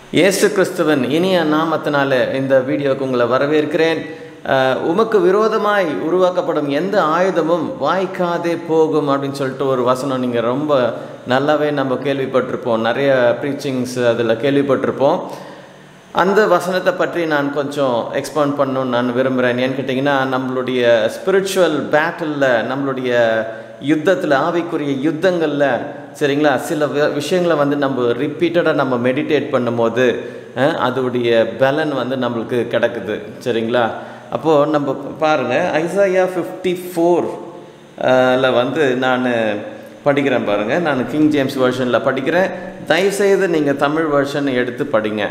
இயேசு கிறிஸ்துவன் இனிய நாமத்தினால இந்த வீடியோக்கு உங்களை வரவேற்கிறேன் அஹ், உமக்கு விரோதமாய் உருவாக்கப்படும் எந்த ஆயுதமும் வாய்க்காதே போகும் அப்படின்னு சொல்லிட்டு ஒரு வசனம் நீங்கள் ரொம்ப நல்லாவே நம்ம கேள்விப்பட்டிருப்போம் நிறைய ப்ரீச்சிங்ஸ் அதில் கேள்விப்பட்டிருப்போம் அந்த வசனத்தை பற்றி நான் கொஞ்சம் எக்ஸ்பவுண்ட் பண்ணணும்னு நான் விரும்புகிறேன் ஏன்னு கேட்டிங்கன்னா நம்மளுடைய ஸ்பிரிச்சுவல் பேட்டிலில் நம்மளுடைய யுத்தத்தில் ஆவிக்குரிய யுத்தங்களில் சரிங்களா சில வி- விஷயங்களை வந்து நம்ம ரிப்பீட்டடாக நம்ம மெடிடேட் பண்ணும்போது அஹ், அதோடைய பலன் வந்து நம்மளுக்கு கிடக்குது சரிங்களா அப்போது நம்ம பாருங்கள் ஐசாயா ஃபிஃப்டி ஃபோர் வந்து நான் படிக்கிறேன் பாருங்கள் நான் கிங் ஜேம்ஸ் வெர்ஷனில் படிக்கிறேன் தயவுசெய்து நீங்கள் தமிழ் வெர்ஷன் எடுத்து படிங்க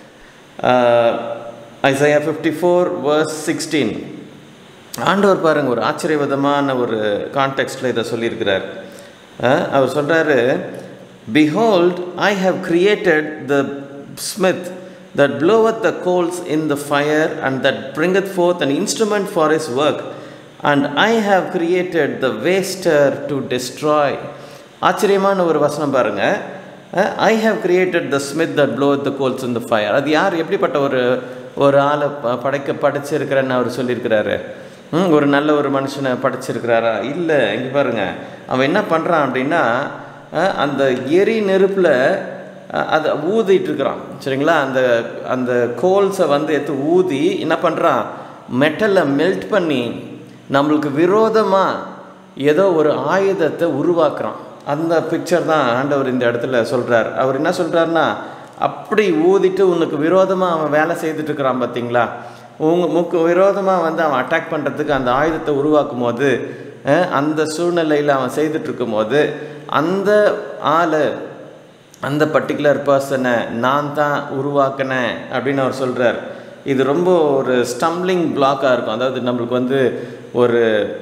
Isaiah fifty four verse sixteen ஆண்டவர் பாருங்க ஒரு ஆச்சரியவிதமான ஒரு கான்டெக்ஸ்டில் இதை சொல்லியிருக்கிறார் அஹ், அவர் சொல்கிறாரு behold I have created the smith that bloweth the coals in the fire and that bringeth forth an instrument for his work and I have created the waster to destroy ஆச்சரியமான ஒரு வசனம் பாருங்க I have created the smith that blow the coals in the fire அது யார் எப்படிப்பட்ட ஒரு ஒரு ஆளை ப- படைக்க படைச்சிருக்கிறேன்னு அவர் சொல்லியிருக்கிறாரு ம், ஒரு நல்ல ஒரு மனுஷனை படைச்சிருக்கிறாரா இல்லை இங்கே பாருங்க அவன் என்ன பண்ணுறான் அப்படின்னா அஹ், அந்த எரி நெருப்பில் அதை ஊதிட்டு இருக்கிறான் சரிங்களா அந்த அந்த கோல்ஸை வந்து எடுத்து ஊதி என்ன பண்ணுறான் மெட்டலை மெல்ட் பண்ணி நம்மளுக்கு விரோதமாக ஏதோ ஒரு ஆயுதத்தை உருவாக்குறான் அந்த பிக்சர் தான் ஆண்டவர் இந்த இடத்துல சொல்கிறார் அவர் என்ன சொல்கிறாருன்னா அப்படி ஊதிட்டு உனக்கு விரோதமாக அவன் வேலை செய்துட்டு இருக்கிறான் பார்த்தீங்களா உங்க முக்கு விரோதமாக வந்து அவன் அட்டாக் பண்ணுறதுக்கு அந்த ஆயுதத்தை உருவாக்கும் போது அஹ், அந்த சூழ்நிலையில் அவன் செய்துட்டு இருக்கும்போது அந்த ஆளை அந்த பர்டிகுலர் பர்சனை நான் தான் உருவாக்கினேன் அப்படின்னு அவர் சொல்கிறார் இது ரொம்ப ஒரு ஸ்டம்லிங் பிளாக்காக இருக்கும் அதாவது நம்மளுக்கு வந்து ஒரு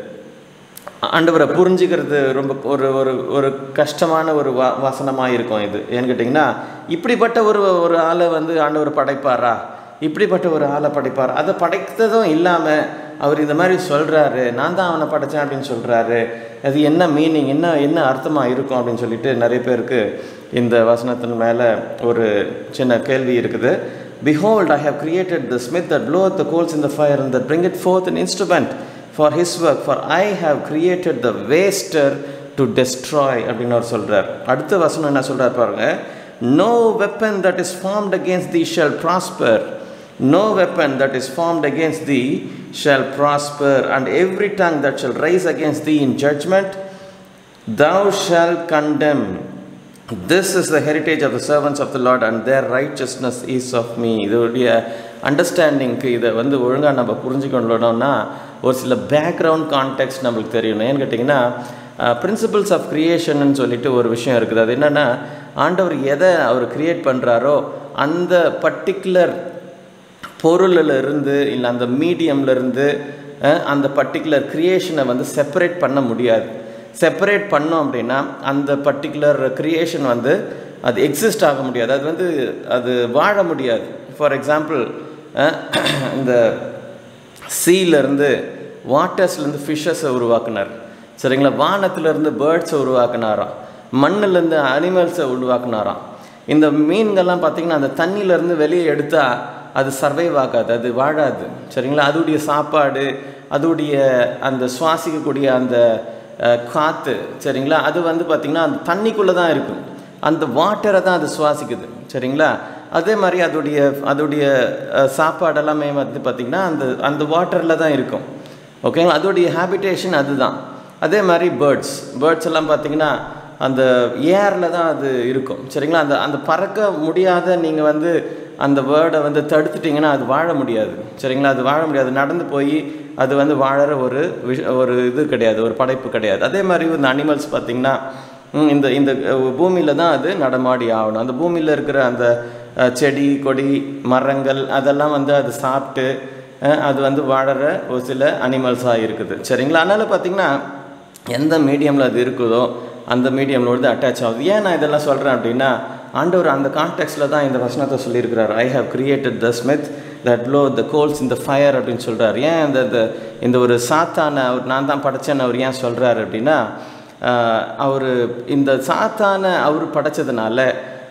ஆண்டவரை புரிஞ்சுக்கிறது ரொம்ப ஒரு ஒரு ஒரு கஷ்டமான ஒரு வா வசனமாக இருக்கும் இது ஏன்னு கேட்டிங்கன்னா இப்படிப்பட்ட ஒரு ஒரு ஆளை வந்து ஆண்டவர் படைப்பாரா இப்படிப்பட்ட ஒரு ஆளை படைப்பார் அதை படைத்ததும் இல்லாமல் அவர் இந்த மாதிரி சொல்கிறாரு நான் தான் அவனை படைத்தேன் அப்படின்னு சொல்கிறாரு அது என்ன மீனிங் என்ன என்ன அர்த்தமாக இருக்கும் அப்படின்னு சொல்லிட்டு நிறைய பேருக்கு இந்த வசனத்தின் மேலே ஒரு சின்ன கேள்வி இருக்குது Behold, I have created the smith that bloweth the coals in the fire and that bringeth forth an instrument for his work, for I have created the waster to destroy அப்படின்னு அவர் சொல்கிறார் அடுத்த வசனம் என்ன சொல்கிறார் பாருங்க No weapon that is formed against thee shall prosper. No weapon that is formed against thee shall prosper, and every tongue that shall rise against thee in judgment thou shalt condemn. This is the heritage of the servants of the Lord, and their righteousness is of me. இதோடைய அண்டர்ஸ்டாண்டிங்க்கு இதை வந்து ஒழுங்காக நம்ம புரிஞ்சுக்கணும்னா ஒரு சில background contact நம்மளுக்கு தெரியணும் ஏன்னு கேட்டிங்கன்னா பிரின்சிபல்ஸ் ஆஃப் க்ரியேஷன்னு சொல்லிட்டு ஒரு விஷயம் இருக்குது அது என்னென்னா ஆண்டவர் எதை அவர் கிரியேட் பண்ணுறாரோ அந்த பர்டிகுலர் பொருளில் இருந்து இல்லை அந்த மீடியம்ல இருந்து அஹ், அந்த பர்டிகுலர் க்ரியேஷனை வந்து செப்பரேட் பண்ண முடியாது செப்பரேட் பண்ணோம் அப்படின்னா அந்த பர்டிகுலர் க்ரியேஷன் வந்து அது எக்ஸிஸ்ட் ஆக முடியாது அது வந்து அது வாழ முடியாது ஃபார் எக்ஸாம்பிள் இந்த சீலேருந்து வாட்டர்ஸ்லேருந்து ஃபிஷ்ஷஸை உருவாக்குனார் சரிங்களா வானத்திலேருந்து பேர்ட்ஸை உருவாக்குனாராம் மண்ணுலேருந்து அனிமல்ஸை உருவாக்குனாராம் இந்த மீன்கள்லாம் பார்த்தீங்கன்னா அந்த தண்ணியிலேருந்து வெளியே எடுத்தால் அது சர்வைவ் ஆகாது அது வாழாது சரிங்களா அதோடைய சாப்பாடு அதோடைய அந்த சுவாசிக்கக்கூடிய அந்த அஹ், காற்று சரிங்களா அது வந்து பார்த்திங்கன்னா அந்த தண்ணிக்குள்ளே தான் இருக்கும் அந்த வாட்டரை தான் அது சுவாசிக்குது சரிங்களா அதே மாதிரி அதோடைய அதோடைய அஹ், சாப்பாடு எல்லாமே வந்து பார்த்திங்கன்னா அந்த அந்த வாட்டரில் தான் இருக்கும் ஓகேங்களா அதோடைய ஹேபிடேஷன் அதுதான் அதே மாதிரி பேர்ட்ஸ் பேர்ட்ஸ் எல்லாம் பார்த்திங்கன்னா அந்த ஏரில் தான் அது இருக்கும் சரிங்களா அந்த அந்த பறக்க முடியாத நீங்கள் வந்து அந்த வேர்டை வந்து தடுத்துட்டிங்கன்னா அது வாழ முடியாது சரிங்களா அது வாழ முடியாது நடந்து போய் அது வந்து வாழற ஒரு விஷ ஒரு இது கிடையாது ஒரு படைப்பு கிடையாது அதே மாதிரி இந்த அனிமல்ஸ் பார்த்திங்கன்னா ம், இந்த இந்த பூமியில் தான் அது நடமாடி ஆகணும் அந்த பூமியில் இருக்கிற அந்த அஹ், செடி கொடி மரங்கள் அதெல்லாம் வந்து அது சாப்பிட்டு அஹ், அது வந்து வாழற ஒரு சில அனிமல்ஸாக இருக்குது சரிங்களா அதனால் பார்த்திங்கன்னா எந்த மீடியமில் அது இருக்குதோ அந்த மீடியம்லோடு அட்டாச் ஆகுது ஏன் நான் இதெல்லாம் சொல்கிறேன் அப்படின்னா ஆண்டவர் அந்த கான்டெக்ட்ஸில் தான் இந்த வசனத்தை சொல்லியிருக்கிறார் I have created the smith that blow the coals இந்த ஃபயர் அப்படின்னு சொல்கிறார் ஏன் இந்த இந்த- இந்த ஒரு சாத்தான அவர் நான் தான் படைச்சேன்னு அவர் ஏன் சொல்கிறார் அப்படின்னா அவர் இந்த சாத்தானை அவர் படைச்சதுனால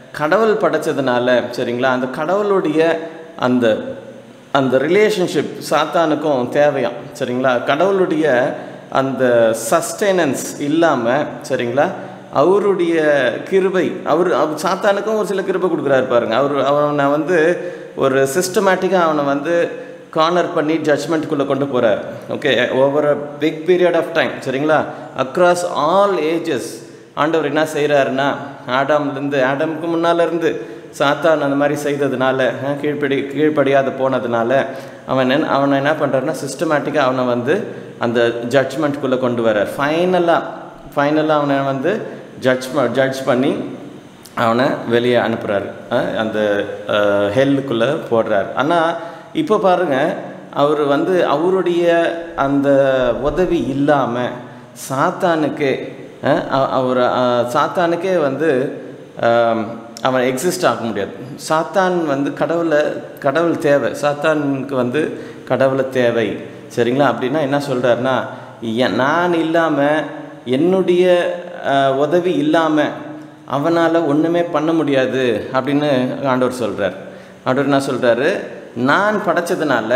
கடவுள் படைச்சதுனால சரிங்களா அந்த கடவுளுடைய அந்த அந்த ரிலேஷன்ஷிப் சாத்தானுக்கும் தேவையாம் சரிங்களா கடவுளுடைய அந்த சஸ்டெனன்ஸ் இல்லாமல் சரிங்களா அவருடைய கிருபை அவர் அவர் சாத்தானுக்கும் ஒரு சில கிருபை கொடுக்குறாரு பாருங்க அவர் அவனை வந்து ஒரு சிஸ்டமேட்டிக்காக அவனை வந்து கார்னர் பண்ணி ஜட்ஜ்மெண்ட்டுக்குள்ளே கொண்டு போகிறார் okay over a big period of time சரிங்களா அக்ராஸ் ஆல் ஏஜஸ் ஆண்டவர் என்ன செய்கிறாருன்னா ஆடாம்லேருந்து ஆடமுக்கு முன்னாலேருந்து சாத்தான் அந்த மாதிரி செய்ததுனால அஹ், கீழ்ப்படி கீழ்ப்படியாத போனதுனால அவன் என்ன அவனை என்ன பண்ணுறாருன்னா சிஸ்டமேட்டிக்காக அவனை வந்து அந்த ஜட்ஜ்மெண்ட்குள்ளே கொண்டு வர்றார் ஃபைனலாக ஃபைனலாக அவனை வந்து ஜட்ஜ் ஜட்ஜ் பண்ணி அவனை வெளியே அனுப்புகிறாரு அந்த ஹெல்லுக்குள்ளே போடுறார் ஆனால் இப்போ பாருங்கள் அவர் வந்து அவருடைய அந்த உதவி இல்லாமல் சாத்தானுக்கே அஹ், அவ- அவர் அஹ், சாத்தானுக்கே வந்து ஆம், அவன் எக்ஸிஸ்ட் ஆக முடியாது சாத்தான் வந்து கடவுளை கடவுள் தேவை சாத்தானுக்கு வந்து கடவுளை தேவை சரிங்களா அப்படின்னா என்ன சொல்கிறாருன்னா நான் இல்லாமல் என்னுடைய அஹ், உதவி இல்லாமல் அவனால் ஒன்றுமே பண்ண முடியாது அப்படின்னு ஆண்டவர் சொல்கிறார் ஆண்டவர் என்ன சொல்கிறாரு நான் படைச்சதுனால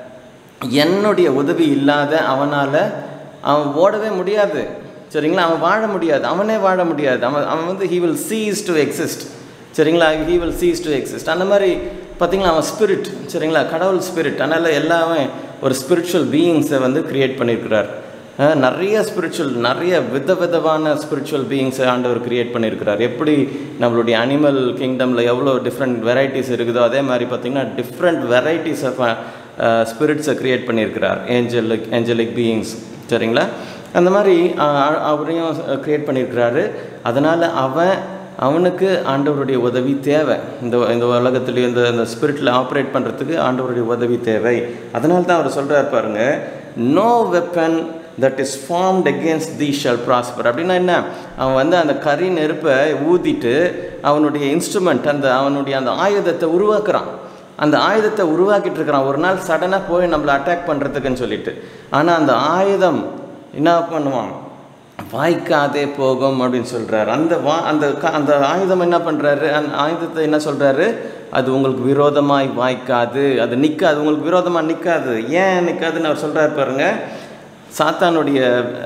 என்னுடைய உதவி இல்லாத அவனால் அவன் ஓடவே முடியாது சரிங்களா அவன் வாழ முடியாது அவனே வாழ முடியாது அவன் அவன் வந்து he will cease to exist சரிங்களா he will cease to exist அந்த மாதிரி பார்த்தீங்களா அவன் ஸ்பிரிட் சரிங்களா கடவுள் ஸ்பிரிட் அதனால் எல்லாமே ஒரு ஸ்பிரிச்சுவல் பீயிங்ஸை வந்து கிரியேட் பண்ணியிருக்கிறார் அஹ் நிறைய ஸ்பிரிச்சுவல் நிறைய வித விதமான ஸ்பிரிச்சுவல் பீயிங்ஸை ஆண்டவர் கிரியேட் பண்ணியிருக்கிறார் எப்படி நம்மளுடைய அனிமல் கிங்டமில் எவ்வளோ டிஃப்ரெண்ட் வெரைட்டிஸ் இருக்குதோ அதே மாதிரி பார்த்திங்கன்னா டிஃப்ரெண்ட் வெரைட்டிஸ் ஆஃப் ஸ்பிரிட்ஸை கிரியேட் பண்ணியிருக்கிறார் ஏஞ்சலிக் ஏஞ்சலிக் பீயிங்ஸ் சரிங்களா அந்த மாதிரி அஹ், அவரையும் கிரியேட் பண்ணியிருக்கிறாரு அதனால் அவன் அவனுக்கு ஆண்டவருடைய உதவி தேவை இந்த இந்த உலகத்துலேயும் இந்த இந்த ஸ்பிரிட்டில் ஆப்ரேட் பண்ணுறதுக்கு ஆண்டவருடைய உதவி தேவை அதனால தான் அவர் சொல்கிறார் பாருங்க no weapon that is formed against thee shall prosper அப்படின்னா என்ன அவன் வந்து அந்த கரி நெருப்பை ஊதிட்டு அவனுடைய இன்ஸ்ட்ருமெண்ட் அந்த அவனுடைய அந்த ஆயுதத்தை உருவாக்குறான் அந்த ஆயுதத்தை உருவாக்கிட்டு இருக்கிறான் ஒரு நாள் சடனாக போய் நம்மளை அட்டாக் பண்ணுறதுக்குன்னு சொல்லிட்டு ஆனால் அந்த ஆயுதம் என்ன பண்ணுவான் வாய்க்காதே போகும் அப்படின்னு சொல்கிறார் அந்த வா அந்த க- அந்த ஆயுதம் என்ன பண்ணுறாரு அந்த ஆயுதத்தை என்ன சொல்கிறாரு அது உங்களுக்கு விரோதமாய் வாய்க்காது அது நிற்காது உங்களுக்கு விரோதமாக நிற்காது ஏன் நிற்காதுன்னு அவர் சொல்கிறார் பாருங்க சாத்தானுடைய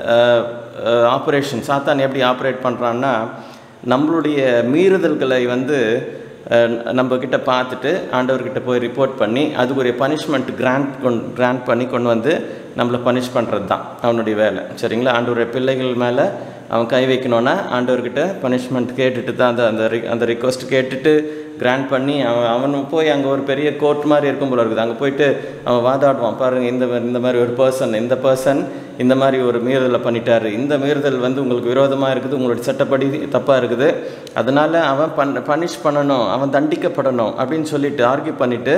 ஆப்ரேஷன் சாத்தான் எப்படி ஆப்ரேட் பண்ணுறான்னா நம்மளுடைய மீறுதல்களை வந்து அஹ், நம்ம கிட்ட பார்த்துட்டு ஆண்டவர்கிட்ட போய் ரிப்போர்ட் பண்ணி அதுக்குரிய பனிஷ்மெண்ட் கிராண்ட் கொண் கிராண்ட் பண்ணி கொண்டு வந்து நம்மளை பனிஷ் பண்ணுறது தான் அவனுடைய வேலை சரிங்களா ஆண்டவருடைய பிள்ளைகள் மேலே அவன் கை வைக்கணுன்னா ஆண்டவர்கிட்ட பனிஷ்மெண்ட் கேட்டுட்டு தான் அந்த அந்த ரி- அந்த ரிக்வஸ்ட் கேட்டுட்டு கிராண்ட் பண்ணி அவன் அவன் போய் அங்கே ஒரு பெரிய கோர்ட் மாதிரி இருக்கும் போல இருக்குது அங்கே போயிட்டு அவன் வாதாடுவான் பாருங்கள் இந்த மா- இந்த மாதிரி ஒரு பர்சன் இந்த பர்சன் இந்த மாதிரி ஒரு மீறுதலை பண்ணிட்டாரு இந்த மீறுதல் வந்து உங்களுக்கு விரோதமாக இருக்குது உங்களுடைய சட்டப்படி தப்பாக இருக்குது அதனால் அவன் பண் பனிஷ் பண்ணணும் அவன் தண்டிக்கப்படணும் அப்படின்னு சொல்லிட்டு ஆர்கியூ பண்ணிவிட்டு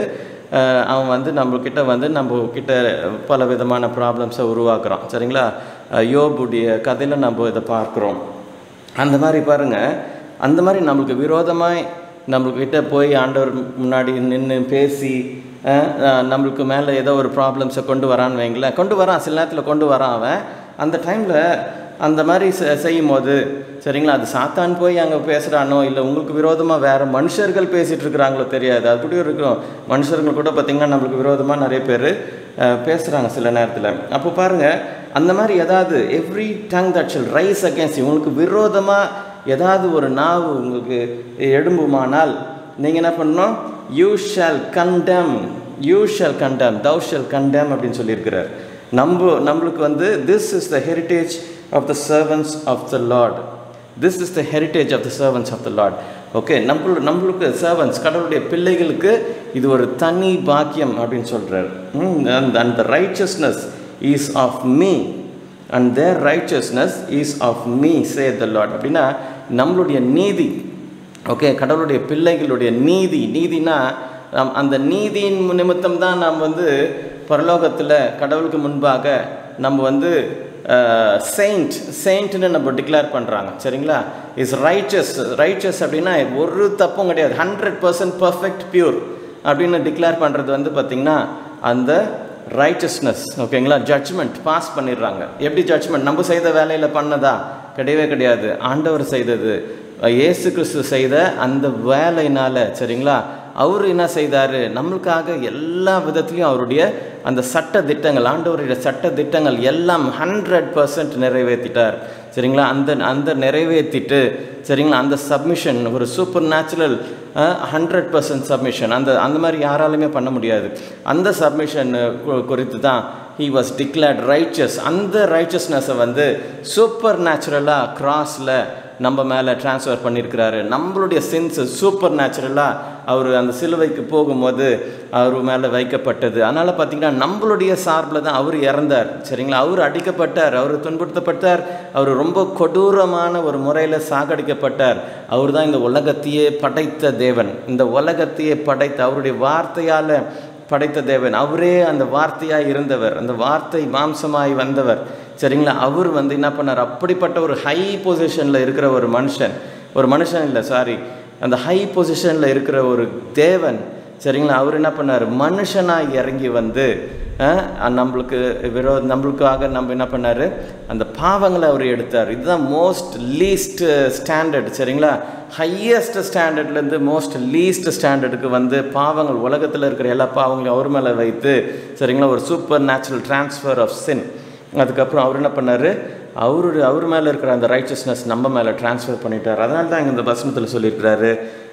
அவன் வந்து நம்மக்கிட்ட வந்து நம்ம கிட்ட பல விதமான ப்ராப்ளம்ஸை உருவாக்குறான் சரிங்களா அஹ் யோபுடைய கதையில் நம்ம இதை பார்க்குறோம் அந்த மாதிரி பாருங்கள் அந்த மாதிரி நம்மளுக்கு விரோதமாய் நம்மள்கிட்ட போய் ஆண்டவர் முன்னாடி நின்று பேசி அஹ், அஹ், நம்மளுக்கு மேலே ஏதோ ஒரு ப்ராப்ளம்ஸை கொண்டு வரான்னு வைங்களேன் கொண்டு வரான் சில நேரத்தில் கொண்டு வரான் அவன் அந்த டைமில் அந்த மாதிரி செ- செய்யும் போது சரிங்களா அது சாத்தான் போய் அங்கே பேசுகிறானோ இல்லை உங்களுக்கு விரோதமாக வேறு மனுஷர்கள் பேசிகிட்டு இருக்கிறாங்களோ தெரியாது அப்படியும் இருக்கும் மனுஷர்கள் கூட பார்த்திங்கன்னா நம்மளுக்கு விரோதமாக நிறைய பேர் பேசுகிறாங்க சில நேரத்தில் அப்போ பாருங்கள் அந்த மாதிரி ஏதாவது every tongue that shall rise against உங்களுக்கு விரோதமாக ஏதாவது ஒரு நாவு உங்களுக்கு எழும்புமானால் நீங்கள் என்ன பண்ணணும் you shall condemn you shall condemn thou shall condemn அப்படின்னு சொல்லியிருக்கிறார் நம்ம நம்மளுக்கு வந்து this is the heritage of the servants of the Lord this is the heritage of the servants of the Lord okay நம்மளு நம்மளுக்கு சர்வன்ஸ் கடவுளுடைய பிள்ளைகளுக்கு இது ஒரு தனி பாக்கியம் அப்படின்னு சொல்கிறார் அந்த அந்த righteousness is of me and their righteousness is of me say the Lord அப்படின்னா நம்மளுடைய நீதி ஓகே கடவுளுடைய பிள்ளைகளுடைய நீதி நீதினா நம் அந்த நீதியின் நிமித்தம் தான் நாம் வந்து பரலோகத்தில் கடவுளுக்கு முன்பாக நம்ம வந்து செயிண்ட் செயிண்ட்னு நம்ம டிக்ளேர் பண்ணுறாங்க சரிங்களா இஸ் ரைச்சஸ் ரைச்சஸ் அப்படின்னா ஒரு தப்பும் கிடையாது ஹண்ட்ரட் பர்சன்ட் பர்ஃபெக்ட் பியூர் அப்படின்னு டிக்ளேர் பண்ணுறது வந்து பார்த்திங்கன்னா அந்த ரைச்சஸ்னஸ் ஓகேங்களா ஜட்ஜ்மெண்ட் பாஸ் பண்ணிடுறாங்க எப்படி ஜட்ஜ்மெண்ட் நம்ம செய்த வேலையில் பண்ணதா கிடையவே கிடையாது ஆண்டவர் செய்தது இயேசு கிறிஸ்து செய்த அந்த வேலையினால் சரிங்களா அவர் என்ன செய்தார் நம்மளுக்காக எல்லா விதத்துலையும் அவருடைய அந்த சட்ட திட்டங்கள் ஆண்டவருடைய சட்ட திட்டங்கள் எல்லாம் ஹண்ட்ரட் பர்சன்ட் நிறைவேற்றிட்டார் சரிங்களா அந்த அந்த நிறைவேற்றிட்டு சரிங்களா அந்த சப்மிஷன் ஒரு supernatural hundred percent submission அந்த அந்த மாதிரி யாராலுமே பண்ண முடியாது அந்த சப்மிஷன் குறித்து தான் ஹீ வாஸ் டிக்ளேர்ட் ரைச்சஸ் அந்த ரைச்சஸ்னஸை வந்து சூப்பர் நேச்சுரலாக கிராஸில் நம்ம மேலே ட்ரான்ஸ்ஃபர் பண்ணியிருக்கிறாரு நம்மளுடைய சென்ஸு சூப்பர் நேச்சுரலாக அவர் அந்த சிலுவைக்கு போகும்போது அவர் மேலே வைக்கப்பட்டது அதனால் பார்த்தீங்கன்னா நம்மளுடைய சார்பில் தான் அவர் இறந்தார் சரிங்களா அவர் அடிக்கப்பட்டார் அவர் துன்புறுத்தப்பட்டார் அவர் ரொம்ப கொடூரமான ஒரு முறையில் சாகடிக்கப்பட்டார் அவர் தான் இந்த உலகத்தையே படைத்த தேவன் இந்த உலகத்தையே படைத்த அவருடைய வார்த்தையால் படைத்த தேவன் அவரே அந்த வார்த்தையாக இருந்தவர் அந்த வார்த்தை மாம்சமாய் வந்தவர் சரிங்களா அவர் வந்து என்ன பண்ணார் அப்படிப்பட்ட ஒரு ஹை பொசிஷனில் இருக்கிற ஒரு மனுஷன் ஒரு மனுஷன் இல்லை சாரி அந்த ஹை பொசிஷனில் இருக்கிற ஒரு தேவன் சரிங்களா அவர் என்ன பண்ணார் மனுஷனாக இறங்கி வந்து நம்மளுக்கு விரோ நம்மளுக்காக நம்ம என்ன பண்ணார் அந்த பாவங்களை அவர் எடுத்தார் இதுதான் மோஸ்ட் லீஸ்ட் ஸ்டாண்டர்ட் சரிங்களா ஹையஸ்ட் ஸ்டாண்டர்ட்லேருந்து மோஸ்ட் லீஸ்ட் ஸ்டாண்டர்டுக்கு வந்து பாவங்கள் உலகத்தில் இருக்கிற எல்லா பாவங்களையும் அவர் மேலே வைத்து சரிங்களா ஒரு supernatural transfer of sin அதுக்கப்புறம் அவர் என்ன பண்ணார் அவருடைய அவர் மேலே இருக்கிற அந்த ரைச்சஸ்னஸ் நம்ம மேலே ட்ரான்ஸ்ஃபர் பண்ணிட்டார் அதனால தான் இந்த வசனத்தில் சொல்லியிருக்கிறாரு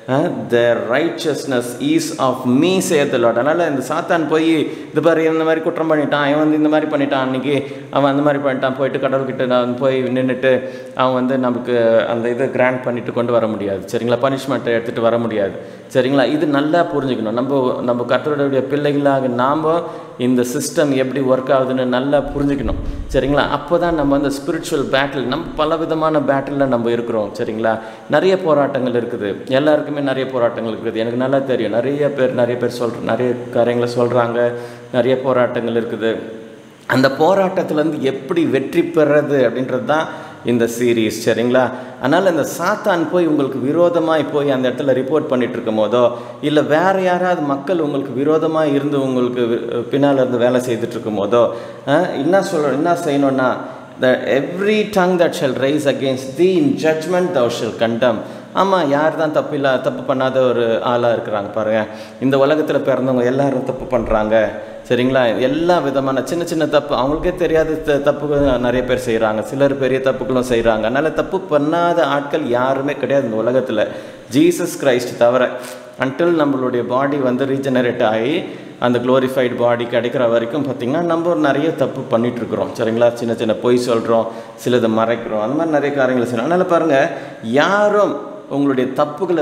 the righteousness is of me saith the அதனால் இந்த சாத்தான் போய் இது பாரு இந்த மாதிரி குற்றம் பண்ணிட்டான் அவன் வந்து இந்த மாதிரி பண்ணிட்டான் அன்றைக்கி அவன் அந்த மாதிரி பண்ணிட்டான் போயிட்டு கடவுள்கிட்ட நான் போய் நின்றுட்டு அவன் வந்து நமக்கு அந்த இதை கிராண்ட் பண்ணிட்டு கொண்டு வர முடியாது சரிங்களா பனிஷ்மெண்ட்டை எடுத்துகிட்டு வர முடியாது சரிங்களா இது நல்லா புரிஞ்சுக்கணும் நம்ம நம்ம கர்த்தருடைய பிள்ளைகளாக நாம் இந்த சிஸ்டம் எப்படி ஒர்க் ஆகுதுன்னு நல்லா புரிஞ்சுக்கணும் சரிங்களா அப்போ தான் நம்ம அந்த ஸ்பிரிச்சுவல் பேட்டில் நம்ம பல விதமான பேட்டிலில் நம்ம இருக்கிறோம் சரிங்களா நிறைய போராட்டங்கள் இருக்குது எல்லாருக்குமே நிறைய போராட்டங்கள் இருக்குது எனக்கு நல்லா தெரியும் நிறைய பேர் நிறைய பேர் சொல்கிற நிறைய காரியங்களை சொல்கிறாங்க நிறைய போராட்டங்கள் இருக்குது அந்த போராட்டத்துலேருந்து எப்படி வெற்றி பெறது அப்படின்றது தான் இந்த சீரீஸ் சரிங்களா அதனால் இந்த சாத்தான் போய் உங்களுக்கு விரோதமாய் போய் அந்த இடத்துல ரிப்போர்ட் பண்ணிட்டு இருக்கும் போதோ இல்லை வேறு யாராவது மக்கள் உங்களுக்கு விரோதமாக இருந்து உங்களுக்கு பின்னால் இருந்து வேலை செய்துட்டு இருக்கும் போதோ என்ன சொல்ல என்ன செய்யணும்னா the every tongue that shall rise against thee in judgment thou shall condemn ஆமாம் யார் தான் தப்பு இல்லை தப்பு பண்ணாத ஒரு ஆளாக இருக்கிறாங்க பாருங்கள் இந்த உலகத்தில் பிறந்தவங்க எல்லாரும் தப்பு பண்ணுறாங்க சரிங்களா எல்லா விதமான சின்ன சின்ன தப்பு அவங்களுக்கே தெரியாத த தப்புகள் நிறைய பேர் செய்கிறாங்க சிலர் பெரிய தப்புகளும் செய்கிறாங்க அதனால் தப்பு பண்ணாத ஆட்கள் யாருமே கிடையாது இந்த உலகத்தில் ஜீசஸ் கிரைஸ்ட் தவிர அன்டில் நம்மளுடைய பாடி வந்து ரீஜெனரேட் ஆகி அந்த க்ளோரிஃபைடு பாடி கிடைக்கிற வரைக்கும் பார்த்திங்கன்னா நம்ம நிறைய தப்பு பண்ணிகிட்ருக்குறோம் சரிங்களா சின்ன சின்ன பொய் சொல்கிறோம் சிலதை மறைக்கிறோம் அந்த மாதிரி நிறைய காரியங்களை செய்யணும் அதனால் பாருங்கள் யாரும் உங்களுடைய தப்புகளை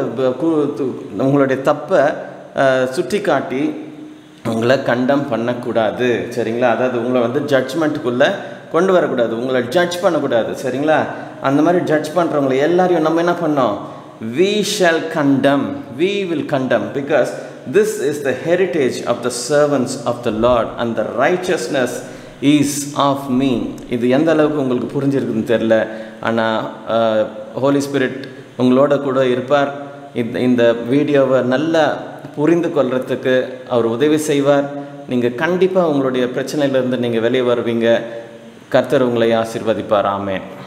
உங்களுடைய தப்பை சுட்டி காட்டி உங்களை கண்டம் பண்ணக்கூடாது சரிங்களா அதாவது உங்களை வந்து ஜட்ஜ்மெண்ட்டுக்குள்ளே கொண்டு வரக்கூடாது உங்களை ஜட்ஜ் பண்ணக்கூடாது சரிங்களா அந்த மாதிரி ஜட்ஜ் பண்ணுறவங்களை எல்லாரையும் நம்ம என்ன பண்ணோம் we shall condemn we will condemn because this is the heritage of the servants of the Lord and the righteousness is of me இது எந்த அளவுக்கு உங்களுக்கு புரிஞ்சிருக்குன்னு தெரில ஆனால் ஹோலி ஸ்பிரிட் உங்களோட கூட இருப்பார் இந்த இந்த வீடியோவை நல்லா புரிந்து கொள்றதுக்கு அவர் உதவி செய்வார் நீங்கள் கண்டிப்பாக உங்களுடைய பிரச்சனையிலேருந்து நீங்கள் வெளியே வருவீங்க கர்த்தர் உங்களை ஆசீர்வதிப்பார் ஆமேன்